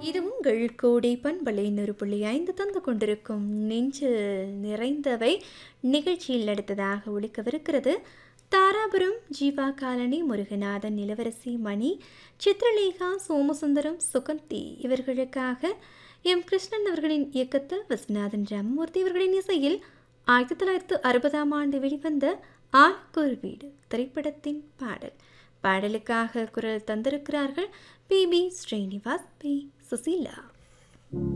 இது உங்கள் கோடை பண்பலை நூறு புள்ளி ஐந்து தந்து கொண்டிருக்கும் நெஞ்சில் நிறைந்தவை நிகழ்ச்சியில் அடுத்ததாக ஒழிக்கவிருக்கிறது தாராபுரம் ஜீவா காலனி முருகநாதன் இளவரசி மணி சித்ரலேகா சோமசுந்தரம் சுகந்தி இவர்களுக்காக எம் கிருஷ்ணன் அவர்களின் இயக்கத்தில் விஸ்வநாதன் ராமமூர்த்தி இவர்களின் இசையில் ஆயிரத்தி தொள்ளாயிரத்து அறுபதாம் ஆண்டு வெளிவந்த ஆளுக்கொரு வீடு திரைப்படத்தின் பாடல் பாடலுக்காக குரல் தந்திருக்கிறார்கள் P B Srinivas P Susheela